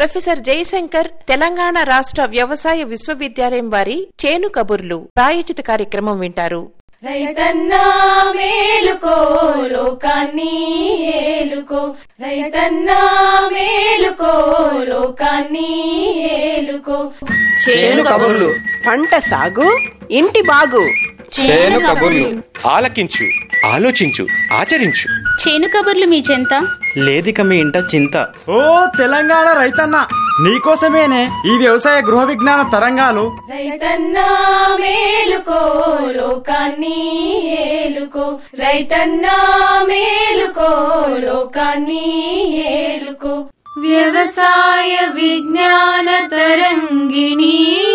professor Jayashankar Telangana రాష్ట్ర వ్యవసాయ విశ్వవిద్యాలయం వారి చేను కబుర్లు ప్రాయోజిత కార్యక్రమం వింటారు రైతన్నా మేలుకో లోకాన్ని ఏలుకో రైతన్నా మేలుకో లోకాన్ని ఏలుకో చేను కబుర్లు పంట సాగు ఇంటి బాగు చేను కబుర్లు ఆలకించు ఆలోచించు ఆచరించు చేను కబుర్లు మీ చెంత లేదిక మీ ఇంట చింత ఓ తెలంగాణ రైతన్న నీకోసమేనే ఈ వ్యవసాయ గృహ విజ్ఞాన తరంగాలు రైతన్నా మేలుకో లోకాన్ని ఏలుకో రైతన్నా మేలుకో లోకాన్ని ఏలుకో వ్యవసాయ విజ్ఞాన తరంగిణి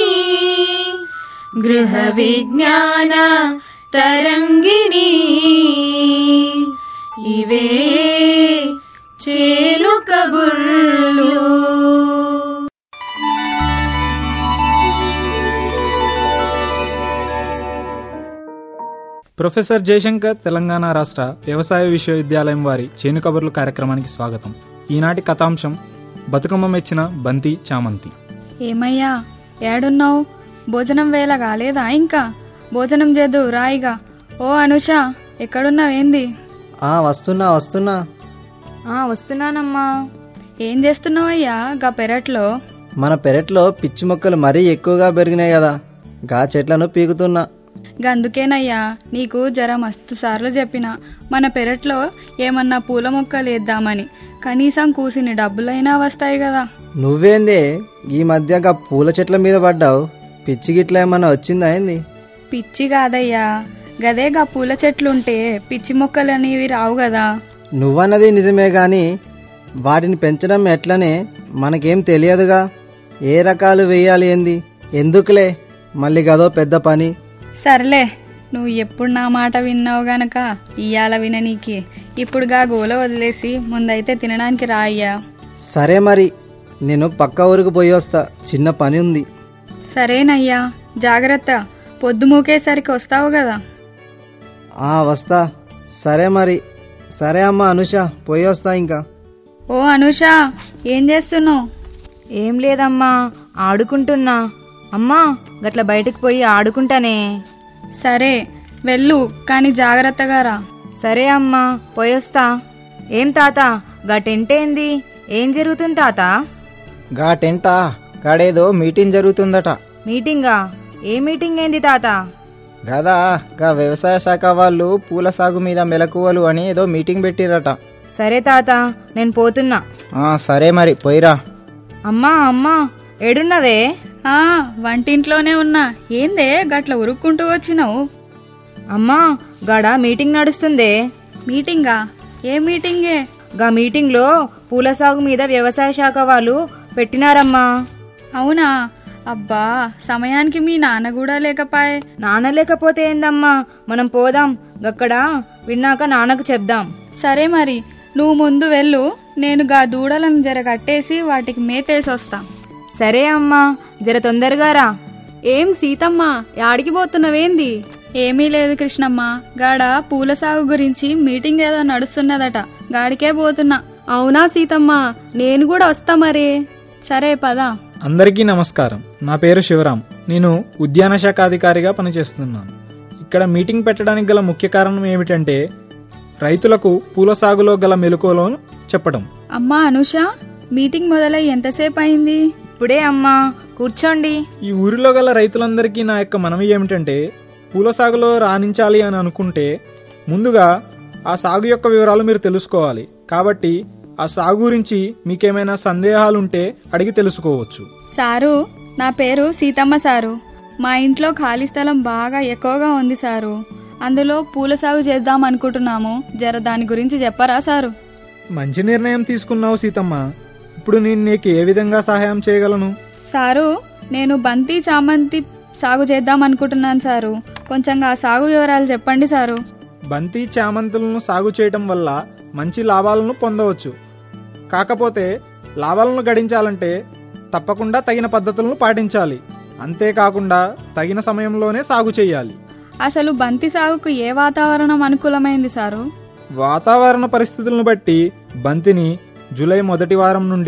గృహ విజ్ఞాన తరంగిణి ఇవే చేలు కబుర్లు ప్రొఫెసర్ జయశంకర్ తెలంగాణ రాష్ట్ర వ్యవసాయ విశ్వవిద్యాలయం వారి చేను కబుర్లు కార్యక్రమానికి స్వాగతం ఈనాటి కథాంశం బతుకమ్మ మెచ్చిన బంతి చామంతి ఏమయ్యా ఏడున్నావు భోజనం వేళ కాలేదా ఇంకా భోజనం చేద్దు రాయిగా ఓ అనుష ఎక్కడున్నావేంది ఆ వస్తున్నా వస్తున్నా ఆ వస్తున్నానమ్మా ఏం చేస్తున్నావయ్యా గా పెరట్లో మన పెరట్లో పిచ్చి మొక్కలు మరీ ఎక్కువగా పెరిగినాయి కదా గా చెట్లను పీకుతున్నా గందుకేనయ్యా నీకు జర మస్తు సార్లు చెప్పిన మన పెరట్లో ఏమన్నా పూల మొక్కలు వేద్దామని కనీసం కూసిని డబ్బులైనా వస్తాయి కదా నువ్వేంది ఈ మధ్య గా పూల చెట్ల మీద పడ్డావు పిచ్చి గిట్ల ఏమన్నా వచ్చిందా ఏంది పిచ్చి కాదయ్యా గదే గా పూల చెట్లుంటే పిచ్చి మొక్కలు అనేవి రావు కదా నువ్వన్నది నిజమే గాని వాటిని పెంచడం ఎట్లనే మనకేం తెలియదుగా ఏ రకాలు వేయాలి ఏంది ఎందుకులే మళ్ళీ గదో పెద్ద పని సర్లే నువ్వు ఎప్పుడు నా మాట విన్నావు గనక ఇయ్యాల విననీకి ఇప్పుడుగా గోల వదిలేసి ముందైతే తినడానికి రా అయ్యా సరే మరి నేను పక్క ఊరికి పోయి వస్తా చిన్న పని ఉంది సరేనయ్యా జాగ్రత్త పొద్దు మూకేసరికి వస్తావు కదా ఆ వస్తా సరే మరి సరే అమ్మా అనుష పోయి వస్తా ఇంకా ఓ అనుష ఏం చేస్తున్నావు ఏం లేదమ్మా ఆడుకుంటున్నా అమ్మా గట్ల బయటకు పోయి ఆడుకుంటానే సరే వెళ్ళు కానీ జాగ్రత్తగా రా సరే అమ్మా పోయొస్తా ఏం తాత గా టెంట్ ఏంది ఏం జరుగుతుంది తాత గా టెంటా గాడేదో మీటింగ్ జరుగుతుందట మీటింగా ఏ మీటింగ్ ఏంది తాత గదా గా వ్యవసాయ శాఖ వాళ్ళు పూల సాగు మీద మెలకువలు అని ఏదో మీటింగ్ పెట్టిరట సరే తాత నేను పోతున్నా ఆ సరే మరి పోయిరా అమ్మా అమ్మా ఏడున్నవే ఆ వంటింట్లోనే ఉన్నా ఏందే గట్ల ఉరుక్కుంటూ వచ్చినావు అమ్మా గాడ మీటింగ్ నడుస్తుందే మీటింగా ఏ మీటింగే గా మీటింగ్లో పూల సాగు మీద వ్యవసాయ శాఖ వాళ్ళు పెట్టినారమ్మా అవునా అబ్బా సమయానికి మీ నాన్న కూడా లేకపాయే నాన్న లేకపోతే ఏందమ్మా మనం పోదాం గక్కడ విన్నాక నాన్నకు చెప్దాం సరే మరి నువ్వు ముందు వెళ్ళు నేను గా దూడలను జర కట్టేసి వాటికి మేతేసి వస్తా సరే అమ్మా జర తొందరగా రా ఏం సీతమ్మ యాడికి పోతున్నవేంది ఏమీ లేదు కృష్ణమ్మ గాడ పూల సాగు గురించి మీటింగ్ ఏదో నడుస్తున్నదట గాడికే పోతున్నా అవునా సీతమ్మ నేను కూడా వస్తా మరి సరే పదా అందరికీ నమస్కారం నా పేరు శివరాం నేను ఉద్యాన శాఖ అధికారిగా పనిచేస్తున్నాను ఇక్కడ మీటింగ్ పెట్టడానికి గల ముఖ్య కారణం ఏమిటంటే రైతులకు పూల సాగులో గల మెలకువలను చెప్పడం అమ్మా అనుష మీటింగ్ మొదలై ఎంతసేపు అయింది ఇప్పుడే అమ్మా కూర్చోండి ఈ ఊరిలో గల రైతులందరికీ నా యొక్క మనవి ఏమిటంటే పూల సాగులో రాణించాలి అని అనుకుంటే ముందుగా ఆ సాగు యొక్క వివరాలు మీరు తెలుసుకోవాలి కాబట్టి ఆ సాగు గురించి మీకేమైనా సందేహాలుంటే అడిగి తెలుసుకోవచ్చు సారు నా పేరు సీతమ్మ సారు మా ఇంట్లో ఖాళీ స్థలం బాగా ఎక్కువగా ఉంది సారు అందులో పూల సాగు చేద్దాం అనుకుంటున్నాము జర దాని గురించి చెప్పరా సారు మంచి నిర్ణయం తీసుకున్నావు సీతమ్మ ఇప్పుడు నేను నీకు ఏ విధంగా సహాయం చేయగలను సారు నేను బంతి చామంతి సాగు చేద్దాం అనుకుంటున్నాను సారు కొంచెం ఆ సాగు వివరాలు చెప్పండి సారు బంతి చామంతులను సాగు చేయటం వల్ల మంచి లాభాలను పొందవచ్చు కాకపోతే లాభాలను గడించాలంటే తప్పకుండా తగిన పద్ధతులను పాటించాలి అంతేకాకుండా తగిన సమయంలోనే సాగు చేయాలి అసలు బంతి సాగుకు ఏ వాతావరణం అనుకూలమైంది సారు వాతావరణ పరిస్థితులను బట్టి బంతిని జూలై మొదటి వారం నుండి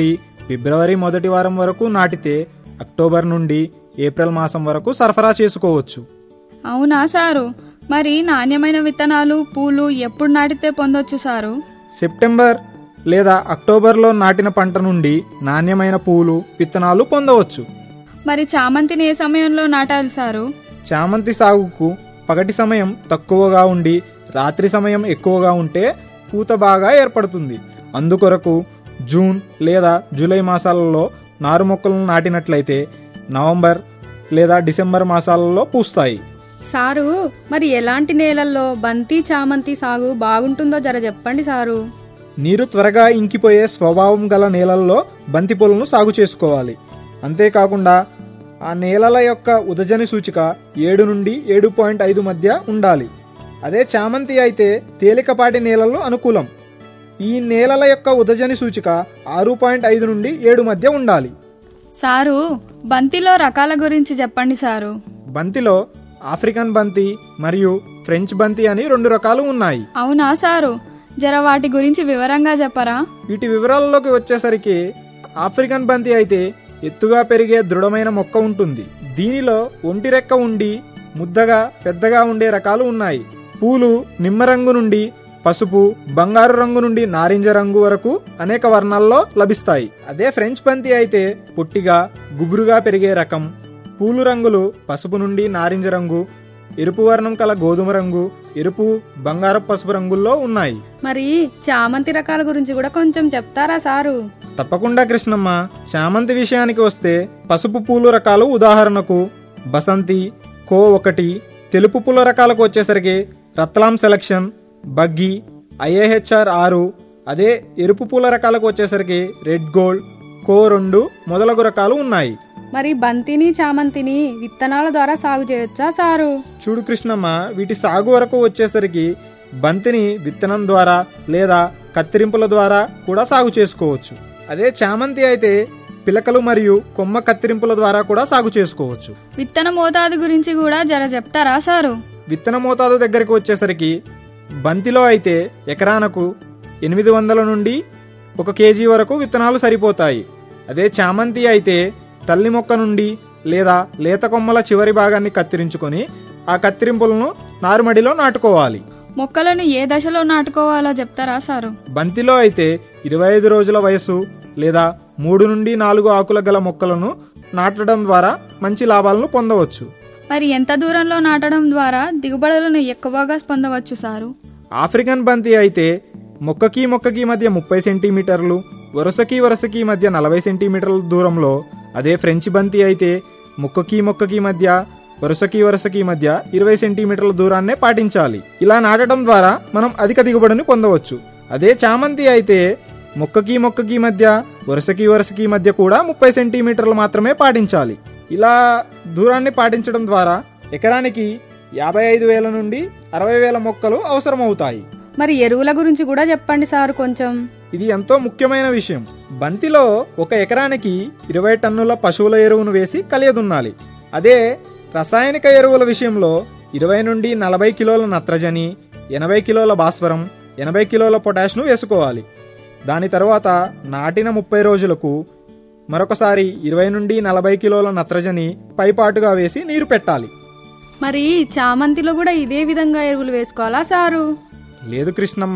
ఫిబ్రవరి మొదటి వారం వరకు నాటితే అక్టోబర్ నుండి ఏప్రిల్ మాసం వరకు సరఫరా చేసుకోవచ్చు అవునా సారు మరి నాణ్యమైన విత్తనాలు పూలు ఎప్పుడు నాటితే పొందొచ్చు సారు సెప్టెంబర్ లేదా అక్టోబర్లో నాటిన పంట నుండి నాణ్యమైన పూలు విత్తనాలు పొందవచ్చు మరి చామంతిని ఏ సమయంలో నాటాలి సారు చామంతి సాగుకు పగటి సమయం తక్కువగా ఉండి రాత్రి సమయం ఎక్కువగా ఉంటే పూత బాగా ఏర్పడుతుంది అందుకొరకు జూన్ లేదా జూలై మాసాలలో నారు మొక్కలను నాటినట్లయితే నవంబర్ లేదా డిసెంబర్ మాసాలలో పూస్తాయి సారు మరి ఎలాంటి నేలల్లో బంతి చామంతి సాగు బాగుంటుందో జర చెప్పండి సారు నీరు త్వరగా ఇంకిపోయే స్వభావం గల నేలల్లో బంతి పూలను సాగు చేసుకోవాలి అంతేకాకుండా ఆ నేలల యొక్క ఉదజని సూచిక ఏడు నుండి ఏడు పాయింట్ ఐదు మధ్య ఉండాలి అదే చామంతి అయితే తేలికపాటి నేలలు అనుకూలం ఈ నేలల యొక్క ఉదజని సూచిక ఆరు పాయింట్ ఐదు నుండి ఏడు మధ్య ఉండాలి సారు బంతిలో రకాల గురించి చెప్పండి సారు బంతిలో ఆఫ్రికన్ బంతి మరియు ఫ్రెంచ్ బంతి అని రెండు రకాలు ఉన్నాయి అవునా సారు జర వాటి గురించి వివరంగా చెప్పరా వీటి వివరాల్లోకి వచ్చేసరికి ఆఫ్రికన్ బంతి అయితే ఎత్తుగా పెరిగే దృఢమైన మొక్క ఉంటుంది దీనిలో ఒంటి రెక్క ఉండి ముద్దగా పెద్దగా ఉండే రకాలు ఉన్నాయి పూలు నిమ్మ రంగు నుండి పసుపు బంగారు రంగు నుండి నారింజ రంగు వరకు అనేక వర్ణాల్లో లభిస్తాయి అదే ఫ్రెంచ్ బంతి అయితే పొట్టిగా గుబురుగా పెరిగే రకం పూలు రంగులు పసుపు నుండి నారింజ రంగు ఎరుపు వర్ణం కల గోధుమ రంగు ఎరుపు బంగారు పసుపు రంగుల్లో ఉన్నాయి మరి చామంతి రకాల గురించి కూడా కొంచెం చెప్తారా సారు తప్పకుండా కృష్ణమ్మ చామంతి విషయానికి వస్తే పసుపు పూలు రకాలు ఉదాహరణకు బసంతి కో ఒకటి తెలుపు పూల రకాలకు వచ్చేసరికి రత్లాం సెలక్షన్ బగ్గి ఐఏహెచ్ఆర్ ఆరు అదే ఎరుపు పూల రకాలకు వచ్చేసరికి రెడ్ గోల్డ్ కో రెండు మొదలగు రకాలు ఉన్నాయి మరి బంతిని చామంతిని విత్తనాల ద్వారా సాగు చేయొచ్చా సారు చూడు కృష్ణమ్మ వీటి సాగు వరకు వచ్చేసరికి బంతిని విత్తనం ద్వారా లేదా కత్తిరింపుల ద్వారా కూడా సాగు చేసుకోవచ్చు అదే చామంతి అయితే పిలకలు మరియు కొమ్మ కత్తిరింపుల ద్వారా కూడా సాగు చేసుకోవచ్చు విత్తన మోతాదు గురించి కూడా జర చెప్తారా సారు విత్తన మోతాదు దగ్గరికి వచ్చేసరికి బంతిలో అయితే ఎకరానకు ఎనిమిది వందల నుండి ఒక కేజీ వరకు విత్తనాలు సరిపోతాయి అదే చామంతి అయితే తల్లి మొక్క నుండి లేదా లేత కొమ్మల చివరి భాగాన్ని కత్తిరించుకొని ఆ కత్తిరింపులను నారుమడిలో నాటుకోవాలి మొక్కలను ఏ దశలో నాటుకోవాలో చెప్తారా సారు బంతిలో అయితే ఇరవై ఐదు రోజుల వయసు లేదా మూడు నుండి నాలుగు ఆకుల గల మొక్కలను నాటడం ద్వారా మంచి లాభాలను పొందవచ్చు మరి ఎంత దూరంలో నాటడం ద్వారా దిగుబడులను ఎక్కువగా పొందవచ్చు సారు ఆఫ్రికన్ బంతి అయితే మొక్కకి మొక్కకి మధ్య ముప్పై సెంటీమీటర్లు వరుసకి వరుసకి మధ్య నలభై సెంటీమీటర్ల దూరంలో అదే ఫ్రెంచ్ బంతి అయితే మొక్కకి మొక్కకి మధ్య వరుసకి వరుసకి మధ్య ఇరవై సెంటీమీటర్ల దూరాన్నే పాటించాలి ఇలా నాటడం ద్వారా మనం అధిక దిగుబడిని పొందవచ్చు అదే చామంతి అయితే మొక్కకి మొక్కకి మధ్య వరుసకి వరుసకి మధ్య కూడా ముప్పై సెంటీమీటర్లు మాత్రమే పాటించాలి ఇలా దూరాన్ని పాటించడం ద్వారా ఎకరానికి యాభై ఐదు వేల నుండి అరవై వేల మొక్కలు అవసరమవుతాయి మరి ఎరువుల గురించి కూడా చెప్పండి సారు కొంచెం ఇది ఎంతో ముఖ్యమైన విషయం బంతిలో ఒక ఎకరానికి ఇరవై టన్నుల పశువుల ఎరువును వేసి కలియదున్నాలి అదే రసాయనిక ఎరువుల విషయంలో ఇరవై నుండి నలభై కిలోల నత్రజని ఎనభై కిలోల భాస్వరం ఎనభై కిలోల పొటాష్ను వేసుకోవాలి దాని తర్వాత నాటిన ముప్పై రోజులకు మరొకసారి ఇరవై నుండి నలభై కిలోల నత్రజని పైపాటుగా వేసి నీరు పెట్టాలి మరి చామంతిలో కూడా ఇదే విధంగా ఎరువులు వేసుకోవాలా సారు లేదు కృష్ణమ్మ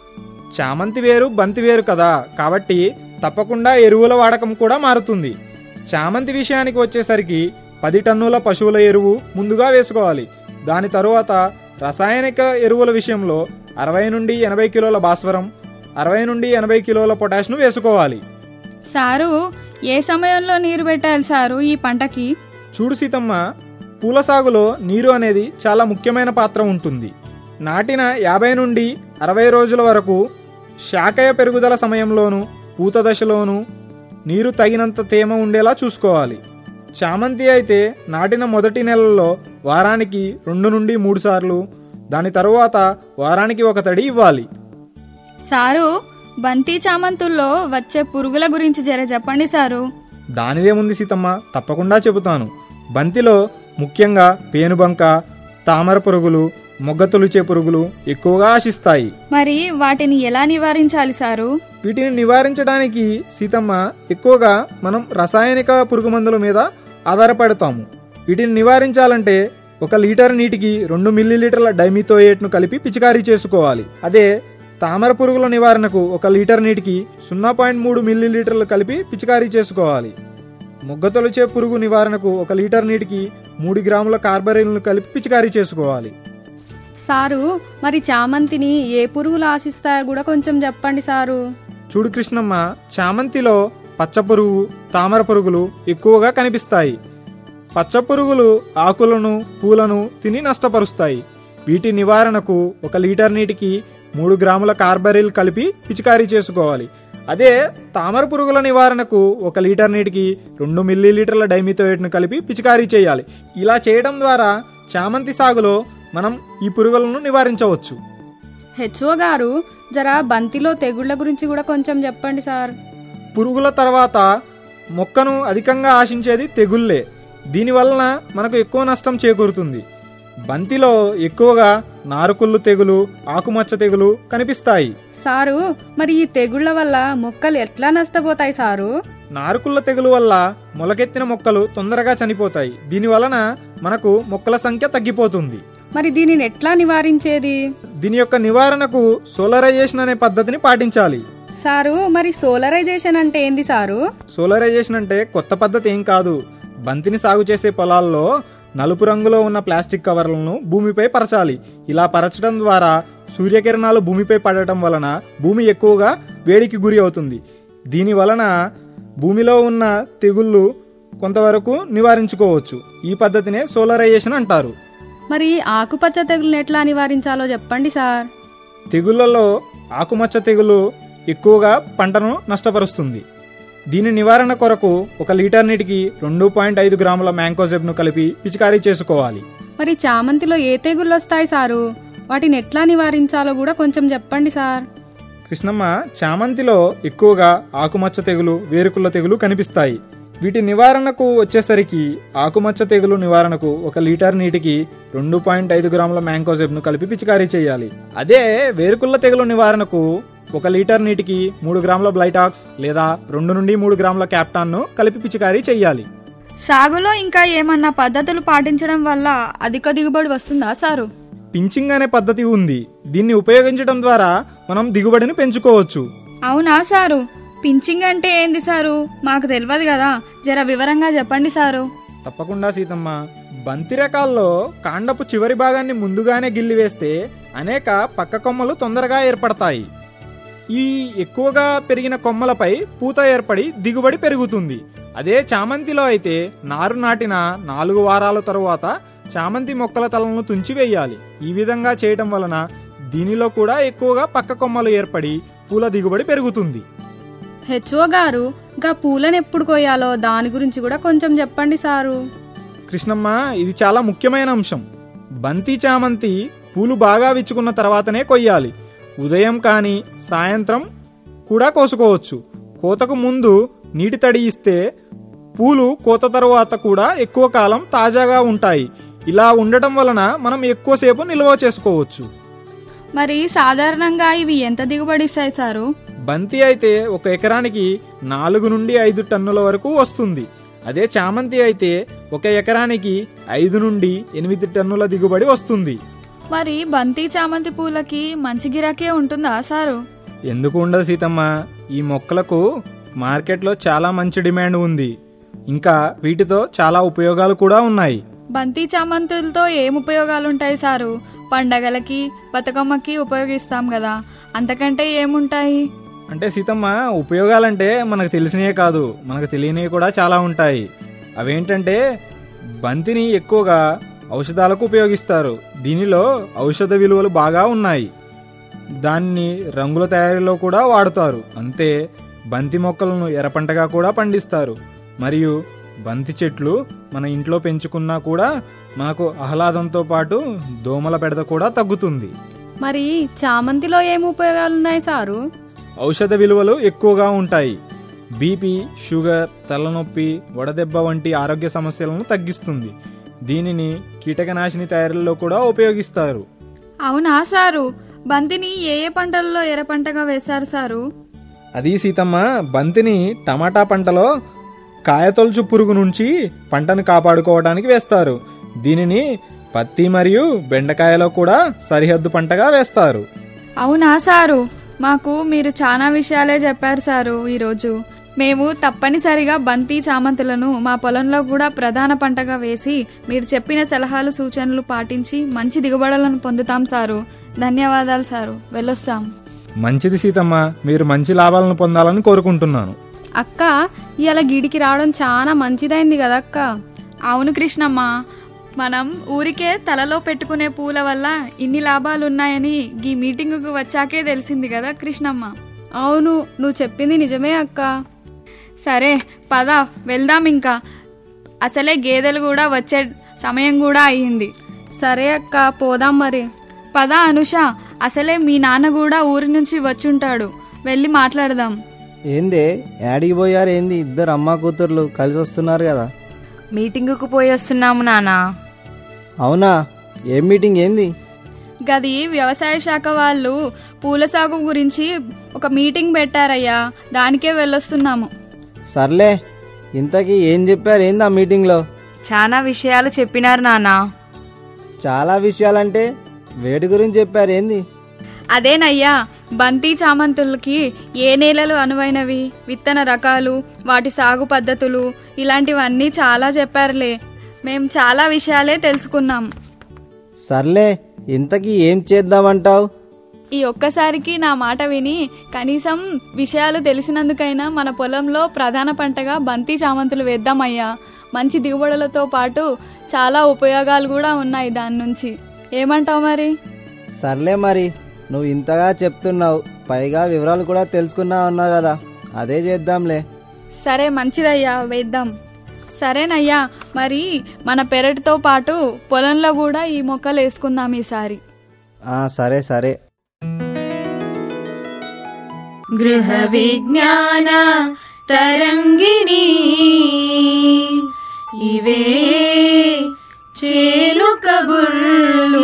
చామంతి వేరు బంతి వేరు కదా కాబట్టి తప్పకుండా ఎరువుల వాడకం కూడా మారుతుంది చామంతి విషయానికి వచ్చేసరికి పది టన్నుల పశువుల ఎరువు ముందుగా వేసుకోవాలి దాని తరువాత రసాయనిక ఎరువుల విషయంలో అరవై నుండి ఎనభై కిలోల భాస్వరం అరవై నుండి ఎనభై కిలోల పొటాష్ను వేసుకోవాలి సారు ఏ సమయంలో నీరు పెట్టాలి సారు ఈ పంటకి చూడు సీతమ్మ పూల సాగులో నీరు అనేది చాలా ముఖ్యమైన పాత్ర ఉంటుంది నాటిన యాభై నుండి అరవై రోజుల వరకు శాఖయ పెరుగుదల సమయంలోనూ పూత దశలోనూ నీరు తగినంత తేమ ఉండేలా చూసుకోవాలి చామంతి అయితే నాటిన మొదటి నెలలో వారానికి రెండు నుండి మూడు సార్లు దాని తరువాత వారానికి ఒక తడి ఇవ్వాలి సారు బంతి చామంతుల్లో వచ్చే పురుగుల గురించి జర చెప్పండి సారు దానిదేముంది సీతమ్మ తప్పకుండా చెబుతాను బంతిలో ముఖ్యంగా పేనుబంక తామర పురుగులు మొగ్గ తొలిచే పురుగులు ఎక్కువగా ఆశిస్తాయి మరి వాటిని ఎలా నివారించాలి సారు వీటిని నివారించడానికి సీతమ్మ ఎక్కువగా మనం రసాయనిక పురుగు మందుల మీద ఆధారపడతాము వీటిని నివారించాలంటే ఒక లీటర్ నీటికి రెండు మిల్లీలీటర్ల డైమిథోయేట్ను కలిపి పిచికారీ చేసుకోవాలి అదే తామర పురుగుల నివారణకు ఒక లీటర్ నీటికి సున్నా పాయింట్ మూడు మిల్లీలీటర్లు కలిపి పిచికారీ చేసుకోవాలి మొగ్గతొలిచే పురుగు నివారణకు ఒక లీటర్ నీటికి మూడు గ్రాముల కార్బరిన్ను కలిపి పిచికారీ చేసుకోవాలి సారు మరి చామంతిని ఏ పురుగులు ఆశిస్తాయో కూడా కొంచెం చెప్పండి సారు చూడు కృష్ణమ్మ చామంతిలో పచ్చ పురుగు తామర పురుగులు ఎక్కువగా కనిపిస్తాయి పచ్చ పురుగులు ఆకులను పూలను తిని నష్టపరుస్తాయి వీటి నివారణకు ఒక లీటర్ నీటికి మూడు గ్రాముల కార్బరిల్ కలిపి పిచికారీ చేసుకోవాలి అదే తామర పురుగుల నివారణకు ఒక లీటర్ నీటికి రెండు మిల్లీలీటర్ల డైమిథోయేట్ను కలిపి పిచికారీ చేయాలి ఇలా చేయడం ద్వారా చామంతి సాగులో మనం ఈ పురుగులను నివారించవచ్చు హెచ్ఓ గారు జర బంతిలో తెగుళ్ల గురించి కూడా కొంచెం చెప్పండి సార్ పురుగుల తర్వాత మొక్కను అధికంగా ఆశించేది తెగుళ్ళే దీనివలన మనకు ఎక్కువ నష్టం చేకూరుతుంది బంతిలో ఎక్కువగా నారుకుళ్ళు తెగులు ఆకుమచ్చ తెగులు కనిపిస్తాయి సారు మరి ఈ తెగుళ్ల వల్ల మొక్కలు ఎట్లా నష్టపోతాయి సారు నారుకుళ్ళ తెగులు వల్ల మొలకెత్తిన మొక్కలు తొందరగా చనిపోతాయి దీని వలన మనకు మొక్కల సంఖ్య తగ్గిపోతుంది మరి దీనిని ఎట్లా నివారించేది దీని యొక్క నివారణకు సోలరైజేషన్ అనే పద్ధతిని పాటించాలి సారు మరి సోలరైజేషన్ అంటే ఏంది సారు సోలరైజేషన్ అంటే కొత్త పద్ధతి ఏం కాదు బంతిని సాగు చేసే పొలాల్లో నలుపు రంగులో ఉన్న ప్లాస్టిక్ కవర్లను భూమిపై పరచాలి ఇలా పరచడం ద్వారా సూర్యకిరణాలు భూమిపై పడటం వలన భూమి ఎక్కువగా వేడికి గురి అవుతుంది దీని వలన భూమిలో ఉన్న తెగుళ్ళు కొంతవరకు నివారించుకోవచ్చు ఈ పద్ధతినే సోలరైజేషన్ అంటారు మరి ఆకుపచ్చ తెగులను ఎట్లా నివారించాలో చెప్పండి సార్ తెగుళ్లలో ఆకుమచ్చ తెగులు ఎక్కువగా పంటను నష్టపరుస్తుంది దీని నివారణ కొరకు ఒక లీటర్ నీటికి రెండు పాయింట్ ఐదు గ్రాముల మ్యాంకోజెబ్ను కలిపి పిచికారీ చేసుకోవాలి మరి చామంతిలో ఏ తెగుళ్ళు వస్తాయి సారు వాటిని ఎట్లా నివారించాలో కూడా కొంచెం చెప్పండి సార్ కృష్ణమ్మ చామంతిలో ఎక్కువగా ఆకుమచ్చ తెగులు వేరుకుళ్ళ తెగులు కనిపిస్తాయి వీటి నివారణకు వచ్చేసరికి ఆకుమచ్చ తెగులు నివారణకు ఒక లీటర్ నీటికి రెండు పాయింట్ ఐదు గ్రాముల మ్యాంకోజెబ్ను కలిపి పిచికారీ చేయాలి అదే వేరుకుళ్ళ తెగులు నివారణకు ఒక లీటర్ నీటికి మూడు గ్రాముల బ్లైటాక్స్ లేదా రెండు నుండి మూడు గ్రాముల క్యాప్టాన్ను కలిపి పిచికారీ చేయాలి సాగులో ఇంకా ఏమన్నా పద్ధతులు పాటించడం వల్ల అధిక దిగుబడి వస్తుందా సారు పించింగ్ అనే పద్ధతి ఉంది దీన్ని ఉపయోగించడం ద్వారా మనం దిగుబడిని పెంచుకోవచ్చు అవునా సారు పించింగ్ అంటే ఏంది సారు మాకు తెలియదు కదా జర వివరంగా చెప్పండి సారు తప్పకుండా సీతమ్మ బంతి రకాల్లో కాండపు చివరి భాగాన్ని ముందుగానే గిల్లివేస్తే అనేక పక్క కొమ్మలు తొందరగా ఏర్పడతాయి ఈ ఎక్కువగా పెరిగిన కొమ్మలపై పూత ఏర్పడి దిగుబడి పెరుగుతుంది అదే చామంతిలో అయితే నారు నాటిన నాలుగు వారాల తరువాత చామంతి మొక్కల తలను తుంచి వేయాలి ఈ విధంగా చేయటం వలన దీనిలో కూడా ఎక్కువగా పక్క కొమ్మలు ఏర్పడి పూల దిగుబడి పెరుగుతుంది హెచ్ఓ గారు గా పూలను ఎప్పుడు కోయాలో దాని గురించి కూడా కొంచెం చెప్పండి సారు కృష్ణమ్మ ఇది చాలా ముఖ్యమైన అంశం బంతి చామంతి పూలు బాగా విచ్చుకున్న తర్వాతనే కొయ్యాలి ఉదయం కానీ సాయంత్రం కూడా కోసుకోవచ్చు కోతకు ముందు నీటి తడి ఇస్తే పూలు కోత తరువాత కూడా ఎక్కువ కాలం తాజాగా ఉంటాయి ఇలా ఉండటం వలన మనం ఎక్కువసేపు నిల్వ చేసుకోవచ్చు మరి సాధారణంగా ఇవి ఎంత దిగుబడి ఇస్తాయి సారు బంతి అయితే ఒక ఎకరానికి నాలుగు నుండి ఐదు టన్నుల వరకు వస్తుంది అదే చామంతి అయితే ఒక ఎకరానికి ఐదు నుండి ఎనిమిది టన్నుల దిగుబడి వస్తుంది మరి బంతి చామంతి పూలకి మంచి గిరాకే ఉంటుందా సారు ఎందుకు ఉండదు సీతమ్మ ఈ మొక్కలకు మార్కెట్లో చాలా మంచి డిమాండ్ ఉంది ఇంకా వీటితో చాలా ఉపయోగాలు కూడా ఉన్నాయి బంతి చామంతులతో ఏం ఉపయోగాలు ఉంటాయి సారు పండగలకి బతుకమ్మకి ఉపయోగిస్తాం కదా అంతకంటే ఏముంటాయి అంటే సీతమ్మ ఉపయోగాలంటే మనకు తెలిసినవే కాదు మనకు తెలియనివి కూడా చాలా ఉంటాయి అవేంటంటే బంతిని ఎక్కువగా ఔషధాలకు ఉపయోగిస్తారు దీనిలో ఔషధ విలువలు బాగా ఉన్నాయి దాన్ని రంగుల తయారీలో కూడా వాడుతారు అంతే బంతి మొక్కలను ఎర్రపంటగా కూడా పండిస్తారు మరియు బంతి చెట్లు మన ఇంట్లో పెంచుకున్నా కూడా మనకు ఆహ్లాదంతో పాటు దోమల బెడద కూడా తగ్గుతుంది మరి చామంతిలో ఏం ఉపయోగాలు ఉన్నాయి సారు ఔషధ విలువలు ఎక్కువగా ఉంటాయి బీపీ షుగర్ తలనొప్పి వడదెబ్బ వంటి ఆరోగ్య సమస్యలను తగ్గిస్తుంది దీనిని కీటకనాశిని తయారీలో కూడా ఉపయోగిస్తారు అవునా సారు బంతిని ఏ ఏ పంటల్లో ఎర్ర పంటగా వేశారు సారు అది సీతమ్మ బంతిని టమాటా పంటలో కాయతొలుచు పురుగు నుంచి పంటను కాపాడుకోవడానికి వేస్తారు దీనిని పత్తి మరియు బెండకాయలో కూడా సరిహద్దు పంటగా వేస్తారు అవునా సారు మాకు మీరు చాలా విషయాలే చెప్పారు సారు ఈరోజు మేము తప్పనిసరిగా బంతి చామంతులను మా పొలంలో కూడా ప్రధాన పంటగా వేసి మీరు చెప్పిన సలహాలు సూచనలు పాటించి మంచి దిగుబడులను పొందుతాం సారు ధన్యవాదాలు సారు వెళ్ళొస్తాం మంచిది సీతమ్మ మీరు మంచి లాభాలను పొందాలని కోరుకుంటున్నాను అక్క ఇవాళ గిడికి రావడం చాలా మంచిదైంది కదా అక్క అవును కృష్ణమ్మ మనం ఊరికే తలలో పెట్టుకునే పూల వల్ల ఇన్ని లాభాలు ఉన్నాయని ఈ మీటింగుకు వచ్చాకే తెలిసింది కదా కృష్ణమ్మ అవును నువ్వు చెప్పింది నిజమే అక్క సరే పద వెళ్దాం ఇంకా అసలే గేదెలు కూడా వచ్చే సమయం కూడా అయ్యింది సరే అక్క పోదాం మరి పద అనుష అసలే మీ నాన్న కూడా ఊరి నుంచి వచ్చుంటాడు వెళ్ళి మాట్లాడదాం ఏందే యాడికి పోయారు ఏంది ఇద్దరు అమ్మ కూతుర్లు కలిసి వస్తున్నారు కదా మీటింగుకు పోయి వస్తున్నాము నానా అవునా ఏం మీటింగ్ ఏంది గది వ్యవసాయ శాఖ వాళ్ళు పూల సాగు గురించి ఒక మీటింగ్ పెట్టారయ్యా దానికే వెళ్ళొస్తున్నాము సర్లే ఇంతకీ ఏం చెప్పారు ఏంది ఆ మీటింగ్లో చాలా విషయాలు చెప్పినారు నానా చాలా విషయాలంటే వేటి గురించి చెప్పారు ఏంది అదేనయ్యా బంతి చామంతులకి ఏ నేలలు అనువైనవి విత్తన రకాలు వాటి సాగు పద్ధతులు ఇలాంటివన్నీ చాలా చెప్పారులే మేం చాలా విషయాలే తెలుసుకున్నాం సర్లే ఇంతకీ ఏం చేద్దామంటావు ఈ ఒక్కసారికి నా మాట విని కనీసం విషయాలు తెలిసినందుకైనా మన పొలంలో ప్రధాన పంటగా బంతి చామంతులు వేద్దామయ్యా మంచి దిగుబడులతో పాటు చాలా ఉపయోగాలు కూడా ఉన్నాయి దాని నుంచి ఏమంటావు మరి సర్లే మరి నువ్వు ఇంతగా చెప్తున్నావు పైగా వివరాలు కూడా తెలుసుకున్నావు అన్నావు కదా అదే చేద్దాంలే సరే మంచిదయ్యా వేద్దాం సరేనయ్యా మరి మన పెరటితో పాటు పొలంలో కూడా ఈ మొక్కలు వేసుకుందాం ఈసారి ఆ సరే సరే గృహ విజ్ఞాన తరంగిణి ఇవే చేలు కబుర్లు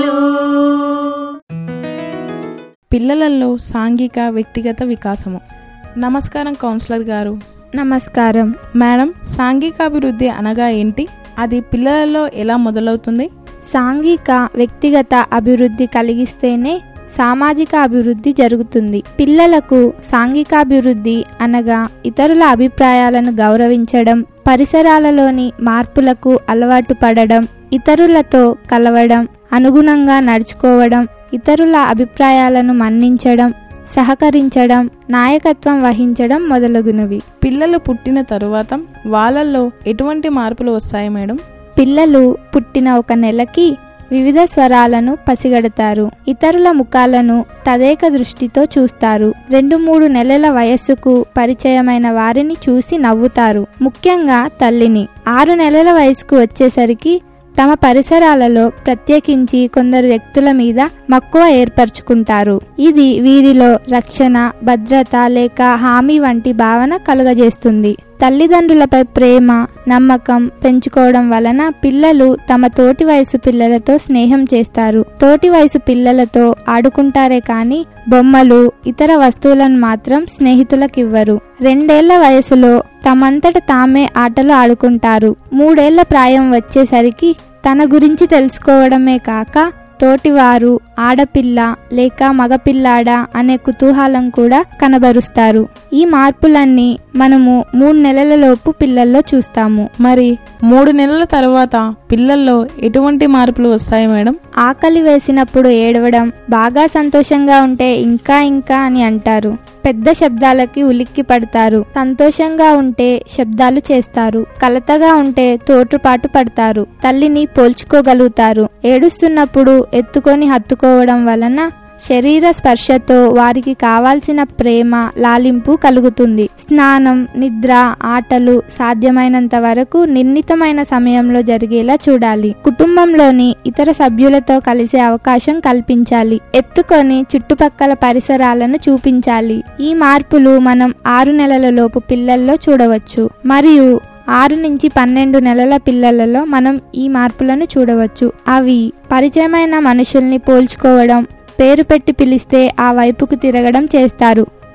పిల్లలలో సాంఘిక వ్యక్తిగత వికాసము నమస్కారం కౌన్సిలర్ గారు నమస్కారం మేడం సాంఘికాభివృద్ధి అనగా ఏంటి అది పిల్లలలో ఎలా మొదలవుతుంది సాంఘిక వ్యక్తిగత అభివృద్ధి కలిగిస్తేనే సామాజిక అభివృద్ధి జరుగుతుంది పిల్లలకు సాంఘికాభివృద్ధి అనగా ఇతరుల అభిప్రాయాలను గౌరవించడం పరిసరాలలోని మార్పులకు అలవాటు పడడం ఇతరులతో కలవడం అనుగుణంగా నడుచుకోవడం ఇతరుల అభిప్రాయాలను మన్నించడం సహకరించడం నాయకత్వం వహించడం మొదలగునవి పిల్లలు పుట్టిన తరువాత వాళ్ళల్లో ఎటువంటి మార్పులు వస్తాయి మేడం పిల్లలు పుట్టిన ఒక నెలకి వివిధ స్వరాలను పసిగడతారు ఇతరుల ముఖాలను తదేక దృష్టితో చూస్తారు రెండు మూడు నెలల వయస్సుకు పరిచయమైన వారిని చూసి నవ్వుతారు ముఖ్యంగా తల్లిని ఆరు నెలల వయసుకు వచ్చేసరికి తమ పరిసరాలలో ప్రత్యేకించి కొందరు వ్యక్తుల మీద మక్కువ ఏర్పరచుకుంటారు ఇది వీరిలో రక్షణ భద్రత లేక హామీ వంటి భావన కలుగజేస్తుంది తల్లిదండ్రులపై ప్రేమ నమ్మకం పెంచుకోవడం వలన పిల్లలు తమ తోటి వయసు పిల్లలతో స్నేహం చేస్తారు తోటి వయసు పిల్లలతో ఆడుకుంటారే కానీ బొమ్మలు ఇతర వస్తువులను మాత్రం స్నేహితులకివ్వరు రెండేళ్ల వయసులో తమంతట తామే ఆటలు ఆడుకుంటారు మూడేళ్ల ప్రాయం వచ్చేసరికి తన గురించి తెలుసుకోవడమే కాక తోటివారు ఆడపిల్ల లేక మగపిల్లాడా అనే కుతూహలం కూడా కనబరుస్తారు ఈ మార్పులన్నీ మనము మూడు నెలల లోపు పిల్లల్లో చూస్తాము మరి మూడు నెలల తర్వాత పిల్లల్లో ఎటువంటి మార్పులు వస్తాయి మేడం ఆకలి వేసినప్పుడు ఏడవడం బాగా సంతోషంగా ఉంటే ఇంకా ఇంకా అని అంటారు పెద్ద శబ్దాలకి ఉలిక్కి పడతారు సంతోషంగా ఉంటే శబ్దాలు చేస్తారు కలతగా ఉంటే తోటుపాటు పడతారు తల్లిని పోల్చుకోగలుగుతారు ఏడుస్తున్నప్పుడు ఎత్తుకొని హత్తుకోవడం వలన శరీర స్పర్శతో వారికి కావాల్సిన ప్రేమ లాలింపు కలుగుతుంది స్నానం నిద్ర ఆటలు సాధ్యమైనంత వరకు నిర్ణీతమైన సమయంలో జరిగేలా చూడాలి కుటుంబంలోని ఇతర సభ్యులతో కలిసే అవకాశం కల్పించాలి ఎత్తుకొని చుట్టుపక్కల పరిసరాలను చూపించాలి ఈ మార్పులు మనం ఆరు నెలల లోపు పిల్లల్లో చూడవచ్చు మరియు ఆరు నుంచి పన్నెండు నెలల పిల్లలలో మనం ఈ మార్పులను చూడవచ్చు అవి పరిచయమైన మనుషుల్ని పోల్చుకోవడం పేరు పెట్టి పిలిస్తే ఆ వైపుకు తిరగడం చేస్తారు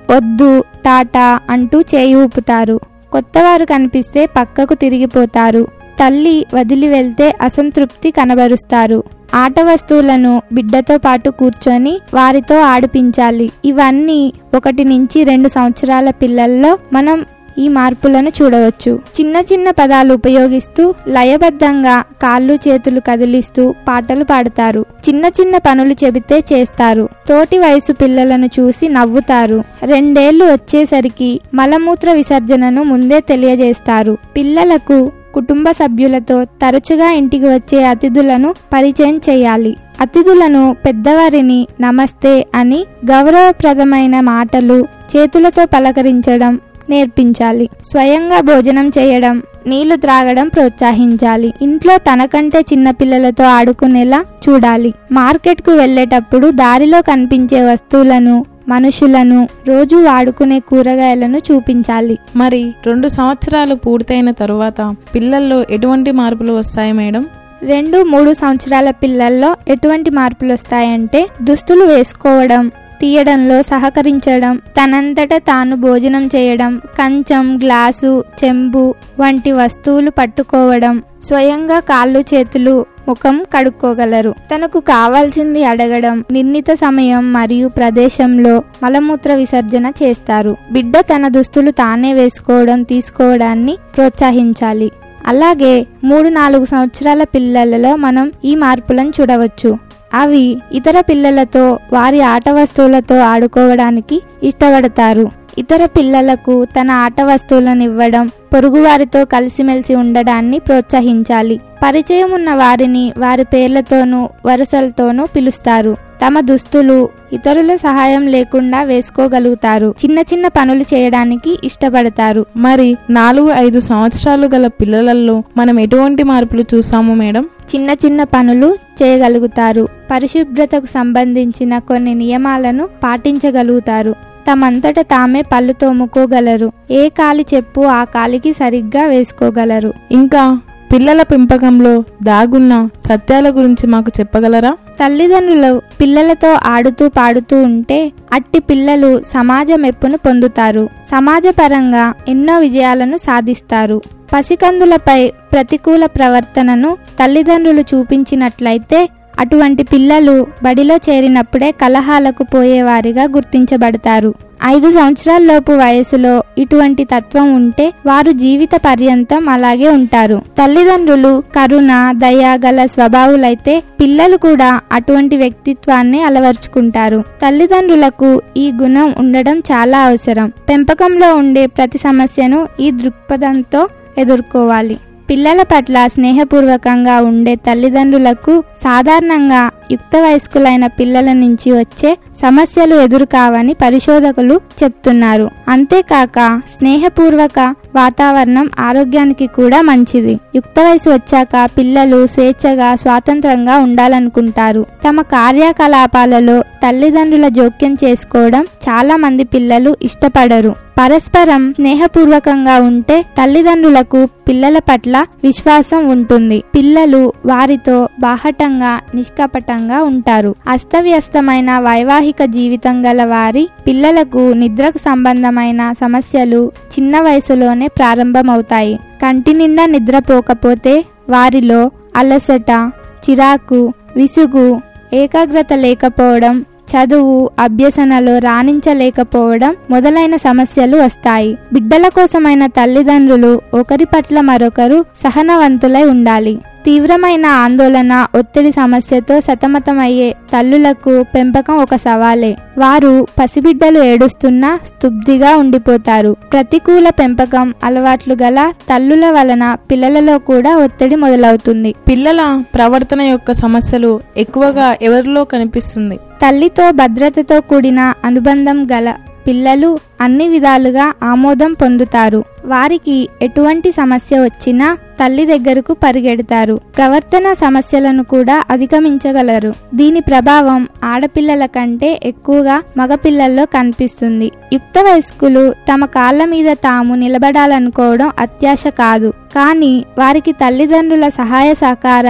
వద్దు టాటా అంటూ చేయి ఊపుతారు కొత్తవారు కనిపిస్తే పక్కకు తిరిగిపోతారు తల్లి వదిలి వెళ్తే అసంతృప్తి కనబరుస్తారు ఆట వస్తువులను బిడ్డతో పాటు కూర్చొని వారితో ఆడిపించాలి ఇవన్నీ ఒకటి నుంచి రెండు సంవత్సరాల పిల్లల్లో మనం ఈ మార్పులను చూడవచ్చు చిన్న చిన్న పదాలు ఉపయోగిస్తూ లయబద్ధంగా కాళ్ళు చేతులు కదిలిస్తూ పాటలు పాడతారు చిన్న చిన్న పనులు చెబితే చేస్తారు తోటి వయసు పిల్లలను చూసి నవ్వుతారు రెండేళ్లు వచ్చేసరికి మలమూత్ర విసర్జనను ముందే తెలియజేస్తారు పిల్లలకు కుటుంబ సభ్యులతో తరచుగా ఇంటికి వచ్చే అతిథులను పరిచయం చేయాలి అతిథులను పెద్దవారిని నమస్తే అని గౌరవప్రదమైన మాటలు చేతులతో పలకరించడం నేర్పించాలి స్వయంగా భోజనం చేయడం నీళ్లు త్రాగడం ప్రోత్సహించాలి ఇంట్లో తనకంటే చిన్న పిల్లలతో ఆడుకునేలా చూడాలి మార్కెట్కు వెళ్ళేటప్పుడు దారిలో కనిపించే వస్తువులను మనుషులను రోజు వాడుకునే కూరగాయలను చూపించాలి మరి రెండు సంవత్సరాలు పూర్తయిన తరువాత పిల్లల్లో ఎటువంటి మార్పులు వస్తాయి మేడం రెండు మూడు సంవత్సరాల పిల్లల్లో ఎటువంటి మార్పులు వస్తాయంటే దుస్తులు వేసుకోవడం తీయడంలో సహకరించడం తనంతట తాను భోజనం చేయడం కంచం గ్లాసు చెంబు వంటి వస్తువులు పట్టుకోవడం స్వయంగా కాళ్ళు చేతులు ముఖం కడుక్కోగలరు తనకు కావాల్సింది అడగడం నిర్ణీత సమయం మరియు ప్రదేశంలో మలమూత్ర విసర్జన చేస్తారు బిడ్డ తన దుస్తులు తానే వేసుకోవడం తీసుకోవడాన్ని ప్రోత్సహించాలి అలాగే మూడు నాలుగు సంవత్సరాల పిల్లలలో మనం ఈ మార్పులను చూడవచ్చు అవి ఇతర పిల్లలతో వారి ఆట వస్తువులతో ఆడుకోవడానికి ఇష్టపడతారు ఇతర పిల్లలకు తన ఆట వస్తువులను ఇవ్వడం పొరుగువారితో కలిసిమెలిసి ఉండడాన్ని ప్రోత్సహించాలి పరిచయం ఉన్న వారిని వారి పేర్లతోనూ వరుసలతోనూ పిలుస్తారు తమ దుస్తులు ఇతరుల సహాయం లేకుండా వేసుకోగలుగుతారు చిన్న చిన్న పనులు చేయడానికి ఇష్టపడతారు మరి నాలుగు ఐదు సంవత్సరాలు గల పిల్లలలో మనం ఎటువంటి మార్పులు చూసాము మేడం చిన్న చిన్న పనులు చేయగలుగుతారు పరిశుభ్రతకు సంబంధించిన కొన్ని నియమాలను పాటించగలుగుతారు తమంతట తామే పళ్ళు తోముకోగలరు ఏ కాలి చెప్పు ఆ కాలికి సరిగ్గా వేసుకోగలరు ఇంకా పిల్లల పెంపకంలో దాగున్న సత్యాల గురించి మాకు చెప్పగలరా తల్లిదండ్రులు పిల్లలతో ఆడుతూ పాడుతూ ఉంటే అట్టి పిల్లలు సమాజ మెప్పును పొందుతారు సమాజపరంగా ఎన్నో విజయాలను సాధిస్తారు పసికందులపై ప్రతికూల ప్రవర్తనను తల్లిదండ్రులు చూపించినట్లయితే అటువంటి పిల్లలు బడిలో చేరినప్పుడే కలహాలకు పోయేవారిగా గుర్తించబడతారు ఐదు సంవత్సరాలలోపు వయసులో ఇటువంటి తత్వం ఉంటే వారు జీవిత పర్యంతం అలాగే ఉంటారు తల్లిదండ్రులు కరుణ దయ గల స్వభావులైతే పిల్లలు కూడా అటువంటి వ్యక్తిత్వాన్ని అలవర్చుకుంటారు తల్లిదండ్రులకు ఈ గుణం ఉండడం చాలా అవసరం పెంపకంలో ఉండే ప్రతి సమస్యను ఈ దృక్పథంతో ఎదుర్కోవాలి పిల్లల పట్ల స్నేహపూర్వకంగా ఉండే తల్లిదండ్రులకు సాధారణంగా యుక్త వయస్కులైన పిల్లల నుంచి వచ్చే సమస్యలు ఎదురుకావని పరిశోధకులు చెప్తున్నారు అంతేకాక స్నేహపూర్వక వాతావరణం ఆరోగ్యానికి కూడా మంచిది యుక్త వయసు వచ్చాక పిల్లలు స్వేచ్ఛగా స్వాతంత్రంగా ఉండాలనుకుంటారు తమ కార్యకలాపాలలో తల్లిదండ్రుల జోక్యం చేసుకోవడం చాలా మంది పిల్లలు ఇష్టపడరు పరస్పరం స్నేహపూర్వకంగా ఉంటే తల్లిదండ్రులకు పిల్లల పట్ల విశ్వాసం ఉంటుంది పిల్లలు వారితో బాహటంగా నిష్కపటంగా ఉంటారు అస్తవ్యస్తమైన వైవాహిక జీవితం గల వారి పిల్లలకు నిద్రకు సంబంధమైన సమస్యలు చిన్న వయసులోనే ప్రారంభమవుతాయి కంటి నిండా నిద్రపోకపోతే వారిలో అలసట చిరాకు విసుగు ఏకాగ్రత లేకపోవడం చదువు అభ్యసనలో రాణించలేకపోవడం మొదలైన సమస్యలు వస్తాయి బిడ్డల కోసమైన తల్లిదండ్రులు ఒకరి పట్ల మరొకరు సహనవంతులై ఉండాలి తీవ్రమైన ఆందోళన ఒత్తిడి సమస్యతో సతమతమయ్యే తల్లులకు పెంపకం ఒక సవాలే వారు పసిబిడ్డలు ఏడుస్తున్నా స్తుబ్దిగా ఉండిపోతారు ప్రతికూల పెంపకం అలవాట్లు గల తల్లుల వలన పిల్లలలో కూడా ఒత్తిడి మొదలవుతుంది పిల్లల ప్రవర్తన యొక్క సమస్యలు ఎక్కువగా ఎవరిలో కనిపిస్తుంది తల్లితో భద్రతతో కూడిన అనుబంధం గల పిల్లలు అన్ని విధాలుగా ఆమోదం పొందుతారు వారికి ఎటువంటి సమస్య వచ్చినా తల్లి దగ్గరకు పరిగెడతారు ప్రవర్తన సమస్యలను కూడా అధిగమించగలరు దీని ప్రభావం ఆడపిల్లల కంటే ఎక్కువగా మగపిల్లల్లో కనిపిస్తుంది యుక్త వయస్కులు తమ కాళ్ళ మీద తాము నిలబడాలనుకోవడం అత్యాశ కాదు కానీ వారికి తల్లిదండ్రుల సహాయ సహకారాలు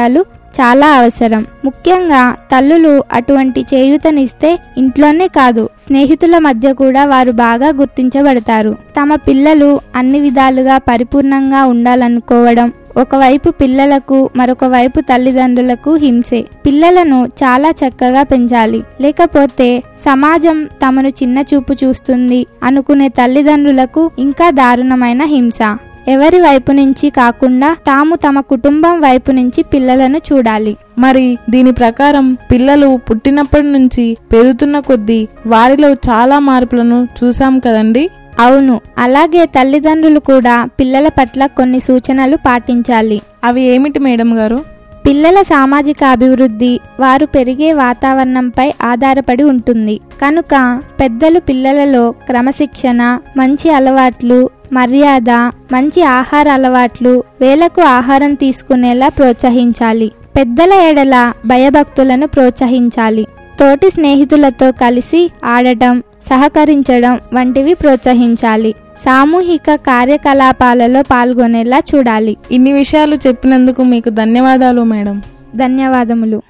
చాలా అవసరం ముఖ్యంగా తల్లులు అటువంటి చేయూతనిస్తే ఇంట్లోనే కాదు స్నేహితుల మధ్య కూడా వారు బాగా గుర్తించబడతారు తమ పిల్లలు అన్ని విధాలుగా పరిపూర్ణంగా ఉండాలనుకోవడం ఒకవైపు పిల్లలకు మరొక వైపు తల్లిదండ్రులకు హింసే పిల్లలను చాలా చక్కగా పెంచాలి లేకపోతే సమాజం తమను చిన్న చూపు చూస్తుంది అనుకునే తల్లిదండ్రులకు ఇంకా దారుణమైన హింస ఎవరి వైపు నుంచి కాకుండా తాము తమ కుటుంబం వైపు నుంచి పిల్లలను చూడాలి మరి దీని ప్రకారం పిల్లలు పుట్టినప్పటి నుంచి పెరుగుతున్న కొద్దీ వారిలో చాలా మార్పులను చూసాం కదండి అవును అలాగే తల్లిదండ్రులు కూడా పిల్లల పట్ల కొన్ని సూచనలు పాటించాలి అవి ఏమిటి మేడం గారు పిల్లల సామాజిక అభివృద్ధి వారు పెరిగే వాతావరణంపై ఆధారపడి ఉంటుంది కనుక పెద్దలు పిల్లలలో క్రమశిక్షణ మంచి అలవాట్లు మర్యాద మంచి ఆహార అలవాట్లు వేలకు ఆహారం తీసుకునేలా ప్రోత్సహించాలి పెద్దల ఎడల భయభక్తులను ప్రోత్సహించాలి తోటి స్నేహితులతో కలిసి ఆడటం సహకరించడం వంటివి ప్రోత్సహించాలి సామూహిక కార్యకలాపాలలో పాల్గొనేలా చూడాలి ఇన్ని విషయాలు చెప్పినందుకు మీకు ధన్యవాదాలు మేడం ధన్యవాదములు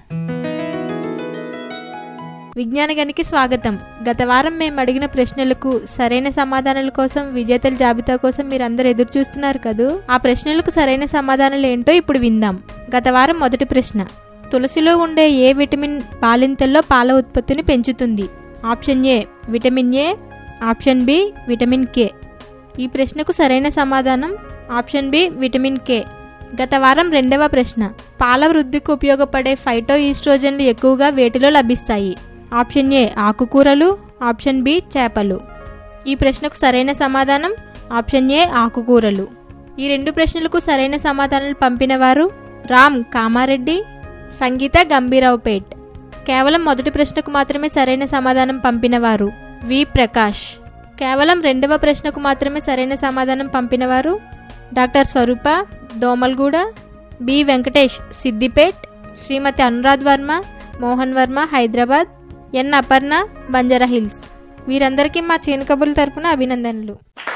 విజ్ఞానగానికి స్వాగతం గత వారం మేము అడిగిన ప్రశ్నలకు సరైన సమాధానాల కోసం విజేతల జాబితా కోసం మీరందరూ ఎదురు చూస్తున్నారు కదూ ఆ ప్రశ్నలకు సరైన సమాధానాలు ఏంటో ఇప్పుడు విందాం గత వారం మొదటి ప్రశ్న తులసిలో ఉండే ఏ విటమిన్ పాలింతల్లో పాల ఉత్పత్తిని పెంచుతుంది option A vitamin A option B vitamin K ఈ ప్రశ్నకు సరైన సమాధానం ఆప్షన్ బి విటమిన్ కే గత వారం రెండవ ప్రశ్న పాల వృద్ధికి ఉపయోగపడే ఫైటో ఈస్ట్రోజన్లు ఎక్కువగా వేటిలో లభిస్తాయి ఆప్షన్ ఏ ఆకుకూరలు ఆప్షన్ బి చేపలు ఈ ప్రశ్నకు సరైన సమాధానం ఆప్షన్ ఏ ఆకుకూరలు ఈ రెండు ప్రశ్నలకు సరైన సమాధానాలు పంపిన వారు రామ్ కామారెడ్డి సంగీత గంభీరావుపేట్ కేవలం మొదటి ప్రశ్నకు మాత్రమే సరైన సమాధానం పంపినవారు వి ప్రకాష్ కేవలం రెండవ ప్రశ్నకు మాత్రమే సరైన సమాధానం పంపినవారు doctor Swaroopa Domalguda B Venkatesh Siddipet Shrimati Anuradha Varma Mohan Varma Hyderabad N Aparna Banjara hills వీరందరికీ మా చేను కబుర్ల తరపున అభినందనలు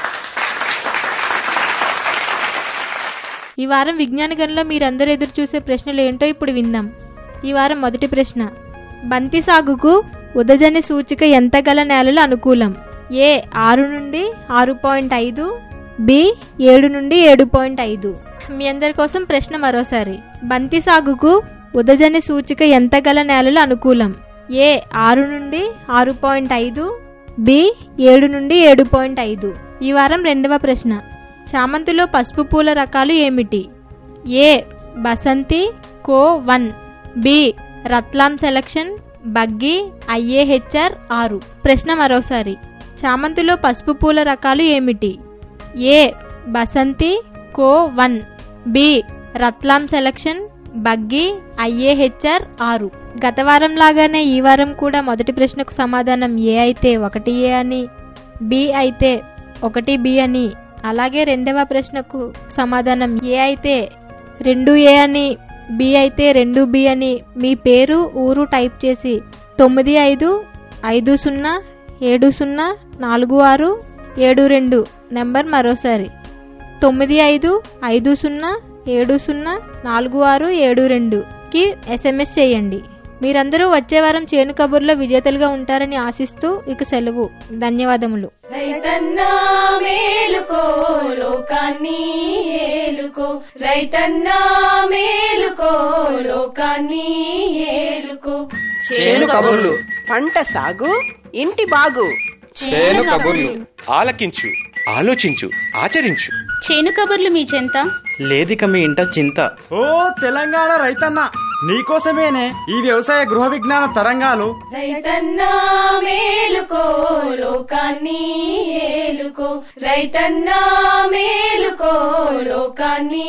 ఈ వారం విజ్ఞాన గనిలో మీరందరూ ఎదురు చూసే ప్రశ్నలు ఏంటో ఇప్పుడు విందాం ఈ వారం మొదటి ప్రశ్న బంతి సాగుకు ఉదజని సూచిక ఎంత గల నేలలు అనుకూలం ఏ ఆరు నుండి ఆరు పాయింట్ ఐదు బి ఏడు నుండి ఏడు పాయింట్ ఐదు మీ అందరి కోసం ప్రశ్న మరోసారి బంతి సాగుకు ఉదజని సూచిక ఎంత గల నేలలు అనుకూలం ఏ ఆరు నుండి ఆరు పాయింట్ ఐదు బి ఏడు నుండి ఏడు పాయింట్ ఐదు ఈ వారం రెండవ ప్రశ్న చామంతిలో పసుపు పూల రకాలు ఏమిటి A Basanti Co one B Ratlam selection బగ్గి ఐఏహెచ్ఆర్ ఆరు ప్రశ్న మరోసారి చామంతిలో పసుపు పూల రకాలు ఏమిటి A Basanti Co one B Ratlam selection బగ్గి ఐఏహెచ్ఆర్ ఆరు గత వారం లాగానే ఈ వారం కూడా మొదటి ప్రశ్నకు సమాధానం ఏ అయితే ఒకటి ఏ అని బి అయితే ఒకటి బి అని అలాగే రెండవ ప్రశ్నకు సమాధానం ఏ అయితే రెండు ఏ అని బి అయితే రెండు బి అని మీ పేరు ఊరు టైప్ చేసి తొమ్మిది ఐదు ఐదు సున్నా ఏడు సున్నా నాలుగు ఆరు ఏడు రెండు నెంబర్ మరోసారి తొమ్మిది ఐదు ఐదు సున్నా ఏడు సున్నా నాలుగు ఆరు ఏడు రెండుకి ఎస్ఎంఎస్ చేయండి మీరందరూ వచ్చే వారం చేను కబుర్లో విజేతలుగా ఉంటారని ఆశిస్తూ ఇక సెలవు ధన్యవాదములు రైతన్నా మేలుకో లోకాన్ని ఏలుకో రైతన్నా మేలుకో లోకాన్ని ఏలుకో చేను కబుర్లు పంట సాగు ఇంటి బాగు చేను కబుర్లు ఆలకించు ఆలోచించు ఆచరించు చేను కబుర్లు మీ చెంత లేదిక మీ ఇంట చింత ఓ తెలంగాణ రైతన్న నీకోసమేనే ఈ వ్యవసాయ గృహ విజ్ఞాన తరంగాలు రైతన్నా మేలుకో లోకాన్ని ఏలుకో రైతన్నా మేలుకో లోకాన్ని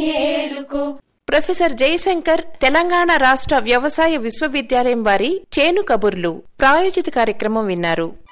ఏలుకో ప్రొఫెసర్ జయశంకర్ తెలంగాణ రాష్ట్ర వ్యవసాయ విశ్వవిద్యాలయం వారి చేను కబుర్లు ప్రాయోజిత కార్యక్రమం విన్నారు